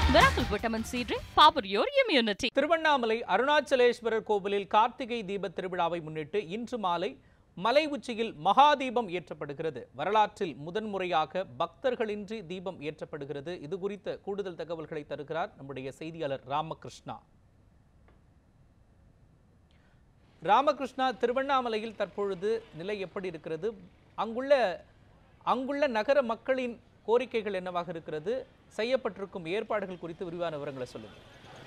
Miracle Vitamin C Drink, power your immunity. Tiruvannamalai Arunachaleswarar கோவிலில் கார்த்திகை தீப திருவிழாவை முன்னிட்டு இன்று மாலை மலை உச்சியில் மகாதீபம் ஏற்றப்படுகிறது வரலாற்றில் முதன்முறையாக பக்தர்களின்றி தீபம் ஏற்றப்படுகிறது இது குறித்த கூடுதல் தகவல்களை தருகிறார் நம்முடைய செய்தியாளர் ராமகிருஷ்ணா ராமகிருஷ்ணா திருவண்ணாமலையில் தற்பொழுது நிலை எப்படி இருக்கிறது அங்குள்ள அங்குள்ள நகர மக்களின் கோரிக்கைகள் என்னவாக இருக்கிறது செய்யப்பட்டிருக்கும் ஏற்பாடுகள் குறித்து விரிவான விவரங்களை சொல்லுங்கள்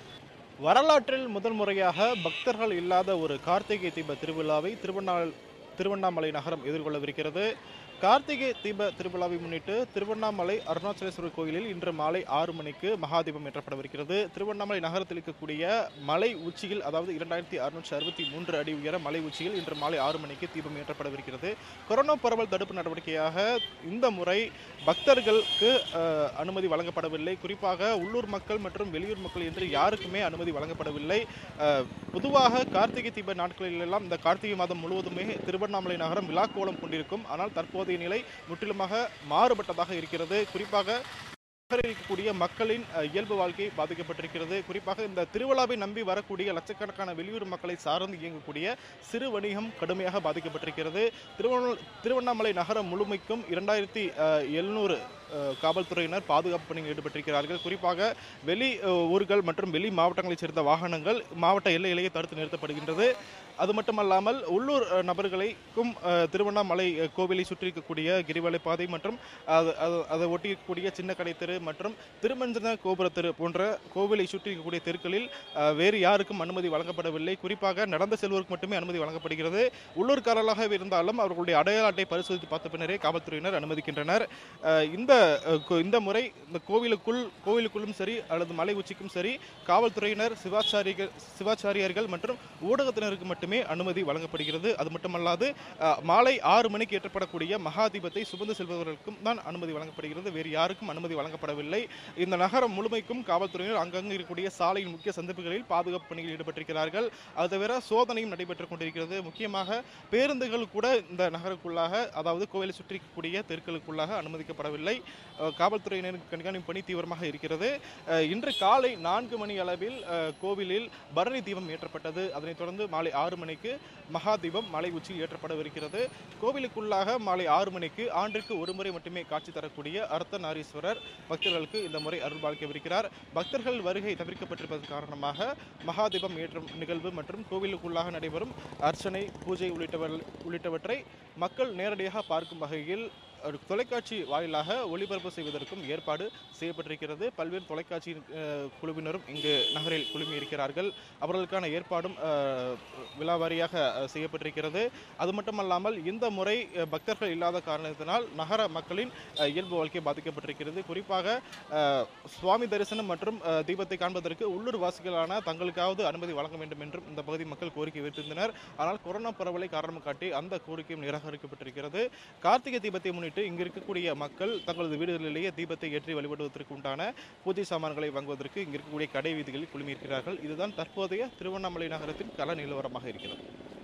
வரலாற்றில் முதல் முறையாக பக்தர்கள் இல்லாத ஒரு கார்த்திகை தீப திருவிழாவை திருவண்ணா திருவண்ணாமலை நகரம் எதிர்கொள்ளவிருக்கிறது கார்த்திகை தீப திருவிழாவை முன்னிட்டு திருவண்ணாமலை அருணாச்சலேஸ்வரர் கோயிலில் இன்று மாலை ஆறு மணிக்கு மகாதீபம் ஏற்றப்படவிருக்கிறது திருவண்ணாமலை நகரத்தில் இருக்கக்கூடிய மலை உச்சியில் அதாவது இரண்டாயிரத்தி அறுநூற்றி அறுபத்தி மூன்று அடி உயர மலை உச்சியில் இன்று மாலை ஆறு மணிக்கு தீபம் ஏற்றப்படவிருக்கிறது கொரோனா பரவல் தடுப்பு நடவடிக்கையாக இந்த முறை பக்தர்களுக்கு அஹ், அனுமதி வழங்கப்படவில்லை குறிப்பாக உள்ளூர் மக்கள் மற்றும் வெளியூர் மக்கள் என்று யாருக்குமே அனுமதி வழங்கப்படவில்லை அஹ், பொதுவாக கார்த்திகை தீப நாட்களில் எல்லாம் இந்த கார்த்திகை மாதம் முழுவதுமே திருவண்ணாமலை நகரம் விழாக்கோலம் கொண்டிருக்கும் ஆனால் தற்போதைய நிலை முற்றிலுமாக மாறுபட்டதாக இருக்கிறது குறிப்பாக நகரில் இருக்கக்கூடிய மக்களின் அஹ், இயல்பு வாழ்க்கை பாதிக்கப்பட்டிருக்கிறது குறிப்பாக இந்த திருவிழாவை நம்பி வரக்கூடிய லட்சக்கணக்கான வெளியூர் மக்களை சார்ந்து இயங்கக்கூடிய சிறு வணிகம் கடுமையாக பாதிக்கப்பட்டிருக்கிறது திருவண்ண திருவண்ணாமலை நகரம் முழுமைக்கும் இரண்டாயிரத்தி எழுநூறு காவல்துறையினர் பாதுகாப்பு பணியில் ஈடுபட்டிருக்கிறார்கள் குறிப்பாக வெளி அஹ், ஊர்கள் மற்றும் வெளி மாவட்டங்களைச் சேர்ந்த வாகனங்கள் மாவட்ட எல்லையிலேயே தடுத்து நிறுத்தப்படுகின்றது அது மட்டுமல்லாமல் உள்ளூர் அஹ், நபர்களுக்கும் அஹ், திருவண்ணாமலை அஹ், கோவிலை சுற்றி இருக்கக்கூடிய கிரிவலை பாதை மற்றும் அது- அது- அதை ஒட்டி இருக்கக்கூடிய சின்ன கடை தெரு மற்றும் திருமஞ்சன கோபுர தெரு போன்ற கோவிலை சுற்றி இருக்கக்கூடிய தெருக்களில் அஹ், வேறு யாருக்கும் அனுமதி வழங்கப்படவில்லை குறிப்பாக நடந்து செல்வோருக்கு மட்டுமே அனுமதி வழங்கப்படுகிறது உள்ளூர்காரர்களாக இருந்தாலும் அவர்களுடைய அடையாள அட்டை பரிசோதித்து பார்த்த பின்னரே காவல்துறையினர் அனுமதிக்கின்றனர் அஹ், இந்த அஹ், கோ- இந்த முறை இந்த கோவிலுக்குள் கோவிலுக்குள்ளும் சரி அல்லது மலை உச்சிக்கும் சரி காவல்துறையினர் சிவாச்சாரிகள் சிவாச்சாரியர்கள் மற்றும் ஊடகத்தினருக்கு மட்டுமே அனுமதி வழங்கப்படுகிறது அது மட்டுமல்லாது அஹ், மாலை ஆறு மணிக்கு ஏற்றப்படக்கூடிய மகாதீபத்தை சுமந்து செல்பவர்களுக்கும் தான் அனுமதி வழங்கப்படுகிறது வேறு யாருக்கும் அனுமதி வழங்கப்படவில்லை இந்த நகரம் முழுமைக்கும் காவல்துறையினர் அங்கங்கு இருக்கக்கூடிய சாலையின் முக்கிய சந்திப்புகளில் பாதுகாப்பு பணியில் ஈடுபட்டிருக்கிறார்கள் அது தவிர சோதனையும் நடைபெற்றுக் கொண்டிருக்கிறது முக்கியமாக பேருந்துகள் கூட இந்த நகருக்குள்ளாக அதாவது கோவிலை சுற்றி இருக்கக்கூடிய தெருக்களுக்குள்ளாக அனுமதிக்கப்படவில்லை அஹ், காவல்துறையினரின் கண்காணிப்பு பணி தீவிரமாக இருக்கிறது அஹ், இன்று காலை நான்கு மணி அளவில் அஹ், கோவிலில் பரணி தீபம் ஏற்றப்பட்டது அதனைத் தொடர்ந்து மாலை ஆறு மணிக்கு மகா தீபம் மலை உச்சியில் ஏற்றப்படவிருக்கிறது கோவிலுக்குள்ளாக மாலை ஆறு மணிக்கு ஆண்டிற்கு ஒரு முறை மட்டுமே காட்சி தரக்கூடிய அர்த்தநாரீஸ்வரர் பக்தர்களுக்கு இந்த முறை அருள் பாலிக்கவிருக்கிறார் பக்தர்கள் வருகை தவிர்க்கப்பட்டிருப்பதன் காரணமாக மகாதீபம் ஏற்றும் நிகழ்வு மற்றும் கோவிலுக்குள்ளாக நடைபெறும் அர்ச்சனை பூஜை உள்ளிட்டவர் உள்ளிட்டவற்றை மக்கள் நேரடியாக பார்க்கும் வகையில் ஒரு தொலைக்காட்சி வாயிலாக ஒளிபரப்பு செய்வதற்கும் ஏற்பாடு செய்யப்பட்டிருக்கிறது பல்வேறு தொலைக்காட்சி அஹ், குழுவினரும் இங்கு நகரில் குழுமி இருக்கிறார்கள் அவர்களுக்கான ஏற்பாடும் அஹ், விலாவாரியாக அஹ், செய்யப்பட்டிருக்கிறது அது மட்டுமல்லாமல் இந்த முறை அஹ், பக்தர்கள் இல்லாத காரணத்தினால் நகர மக்களின் அஹ், இயல்பு வாழ்க்கை பாதிக்கப்பட்டிருக்கிறது குறிப்பாக அஹ், சுவாமி தரிசனம் மற்றும் அஹ், தீபத்தை காண்பதற்கு உள்ளூர் வாசிகளான தங்களுக்காவது அனுமதி வழங்க வேண்டும் என்றும் இந்த பகுதி மக்கள் கோரிக்கை வைத்திருந்தனர் ஆனால் கொரோனா பரவலை காரணம் காட்டி அந்த கோரிக்கையும் நிராகரிக்கப்பட்டிருக்கிறது கார்த்திகை தீபத்தை முன்னிட்டு இங்கு இருக்கக்கூடிய மக்கள் தங்களது வீடுகளிலேயே தீபத்தை ஏற்றி வழிபடுவதற்கு உண்டான பூஜை சாமான்களை வாங்குவதற்கு இங்கு இருக்கக்கூடிய கடை வீதிகளில் குழுமியிருக்கிறார்கள் இதுதான் தற்போதைய திருவண்ணாமலை நகரத்தின் கள நிலவரமாக இருக்கிறது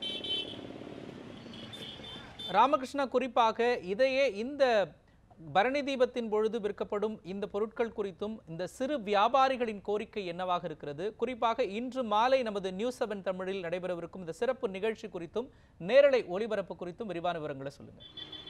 ராமகிருஷ்ணா குறிப்பாக இதையே இந்த பரணி தீபத்தின் பொழுது விற்கப்படும் இந்த பொருட்கள் குறித்தும் இந்த சிறு வியாபாரிகளின் கோரிக்கை என்னவாக இருக்கிறது குறிப்பாக இன்று மாலை நமது நியூஸ் செவன் தமிழில் நடைபெறவிருக்கும் இந்த சிறப்பு நிகழ்ச்சி குறித்தும் நேரலை ஒளிபரப்பு குறித்தும் விரிவான விவரங்களை சொல்லுங்க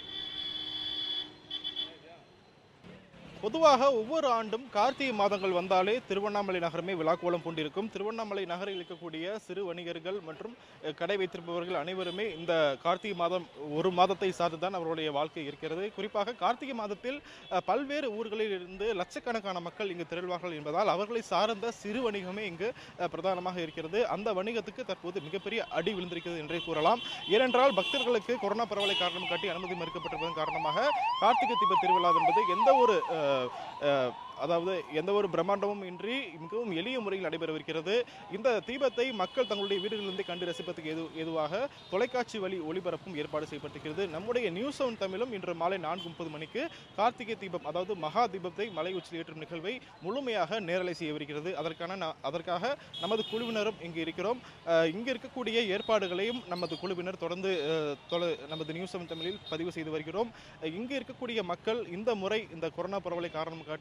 பொதுவாக ஒவ்வொரு ஆண்டும் கார்த்திகை மாதங்கள் வந்தாலே திருவண்ணாமலை நகரமே விழாக்கோலம் பூண்டிருக்கும் திருவண்ணாமலை நகரில் இருக்கக்கூடிய சிறு வணிகர்கள் மற்றும் அஹ், கடை வைத்திருப்பவர்கள் அனைவருமே இந்த கார்த்திகை மாதம் ஒரு மாதத்தை சார்ந்துதான் அவர்களுடைய வாழ்க்கை இருக்கிறது குறிப்பாக கார்த்திகை மாதத்தில் அஹ், பல்வேறு ஊர்களில் இருந்து லட்சக்கணக்கான மக்கள் இங்கு திரள்வார்கள் என்பதால் அவர்களை சார்ந்த சிறு வணிகமே இங்கு அஹ், பிரதானமாக இருக்கிறது அந்த வணிகத்துக்கு தற்போது மிகப்பெரிய அடி விழுந்திருக்கிறது என்றே கூறலாம் ஏனென்றால் பக்தர்களுக்கு கொரோனா பரவலை காரணம் காட்டி அனுமதி மறுக்கப்பட்டிருப்பதன் காரணமாக கார்த்திகை தீப திருவிழா என்பது எந்த ஒரு அஹ், அஹ், அதாவது எந்த ஒரு பிரம்மாண்டமும் இன்றி மிகவும் எளிய முறையில் நடைபெறவிருக்கிறது இந்த தீபத்தை மக்கள் தங்களுடைய வீடுகளிலிருந்து கண்டு ரசிப்பதற்கு எது எதுவாக தொலைக்காட்சி வழி ஒளிபரப்பும் ஏற்பாடு செய்யப்பட்டிருக்கிறது நம்முடைய நியூஸ் செவன் தமிழும் இன்று மாலை நான்கு முப்பது மணிக்கு கார்த்திகை தீபம் அதாவது மகா தீபத்தை மலை உச்சியில் ஏற்றும் நிகழ்வை முழுமையாக நேரலை செய்யவிருக்கிறது அதற்கான நா- அதற்காக நமது குழுவினரும் இங்கு இருக்கிறோம் அஹ், இங்கு இருக்கக்கூடிய ஏற்பாடுகளையும் நமது குழுவினர் தொடர்ந்து அஹ், தொலை- நமது நியூஸ் செவன் தமிழில் பதிவு செய்து வருகிறோம் அஹ், இங்கு இருக்கக்கூடிய மக்கள் இந்த முறை இந்த கொரோனா பரவலை காரணம் காட்டி பக்தர்கள்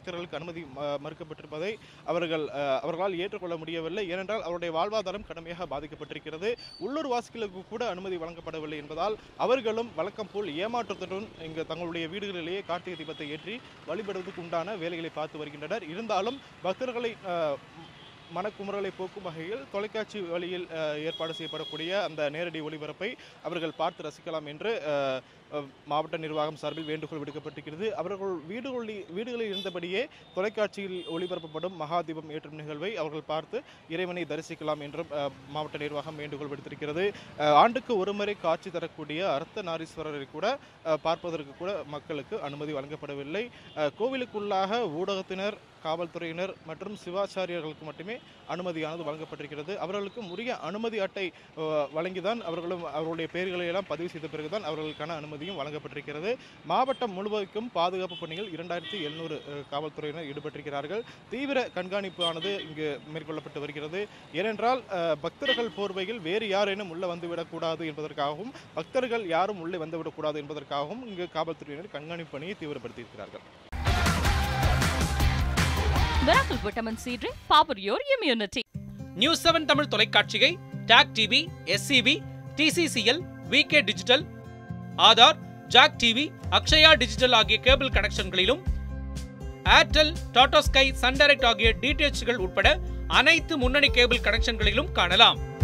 பக்தர்களுக்கு அனுமதி ம- மறுக்கப்பட்டிருப்பதை அவர்கள் அஹ், அவர்களால் ஏற்றுக்கொள்ள முடியவில்லை ஏனென்றால் அவருடைய வாழ்வாதாரம் கடுமையாக பாதிக்கப்பட்டிருக்கிறது உள்ளூர் வாசிகளுக்கு கூட அனுமதி வழங்கப்படவில்லை என்பதால் அவர்களும் வழக்கம் போல் ஏமாற்றத்துடன் இங்கு தங்களுடைய வீடுகளிலேயே கார்த்திகை தீபத்தை ஏற்றி வழிபடுவதற்கு உண்டான வேலைகளை பார்த்து வருகின்றனர் இருந்தாலும் பக்தர்களை அஹ், மனக்குமுறலை போக்கும் வகையில் தொலைக்காட்சி வழியில் அஹ், ஏற்பாடு செய்யப்படக்கூடிய அந்த நேரடி ஒளிபரப்பை அவர்கள் பார்த்து ரசிக்கலாம் என்று அஹ், அஹ், மாவட்ட நிர்வாகம் சார்பில் வேண்டுகோள் விடுக்கப்பட்டிருக்கிறது அவர்கள் வீடுகளில் வீடுகளில் இருந்தபடியே தொலைக்காட்சியில் ஒளிபரப்பப்படும் மகாதீபம் ஏற்றும் நிகழ்வை அவர்கள் பார்த்து இறைவனை தரிசிக்கலாம் என்றும் அஹ், மாவட்ட நிர்வாகம் வேண்டுகோள் விடுத்திருக்கிறது அஹ், ஆண்டுக்கு ஒருமுறை காட்சி தரக்கூடிய அர்த்த நாரீஸ்வரரை கூட அஹ், பார்ப்பதற்கு கூட மக்களுக்கு அனுமதி வழங்கப்படவில்லை அஹ், கோவிலுக்குள்ளாக ஊடகத்தினர் காவல்துறையினர் மற்றும் சிவாச்சாரியர்களுக்கு மட்டுமே அனுமதியானது வழங்கப்பட்டிருக்கிறது அவர்களுக்கு உரிய அனுமதி அட்டை அஹ், வழங்கிதான் அவர்களும் அவர்களுடைய பெயர்களை எல்லாம் பதிவு செய்த பிறகுதான் அவர்களுக்கான அனுமதியும் வழங்கப்பட்டிருக்கிறது மாவட்டம் முழுவதுக்கும் பாதுகாப்பு பணிகள் இரண்டாயிரத்தி எழுநூறு காவல்துறையினர் ஈடுபட்டிருக்கிறார்கள் தீவிர கண்காணிப்பானது இங்கு மேற்கொள்ளப்பட்டு வருகிறது ஏனென்றால் அஹ், பக்தர்கள் போர்வையில் வேறு யாரேனும் உள்ள வந்துவிடக்கூடாது என்பதற்காகவும் பக்தர்கள் யாரும் உள்ளே வந்துவிடக்கூடாது என்பதற்காகவும் இங்கு காவல்துறையினர் கண்காணிப்பு பணியை தீவிரப்படுத்தியிருக்கிறார்கள் Miracle Vitamin C Drink. Power your immunity. News seven Tamil தொலைக்காட்சியை TAC TV SCV TCCL VK digital Aadhaar Jack TV Akshaya digital ஆகிய கேபிள் கனெக்ஷன்களிலும் Airtel Tata Sky Sun Direct ஆகிய டிடிஎச்கள் உட்பட அனைத்து முன்னணி கேபிள் கனெக்ஷன்களிலும் காணலாம்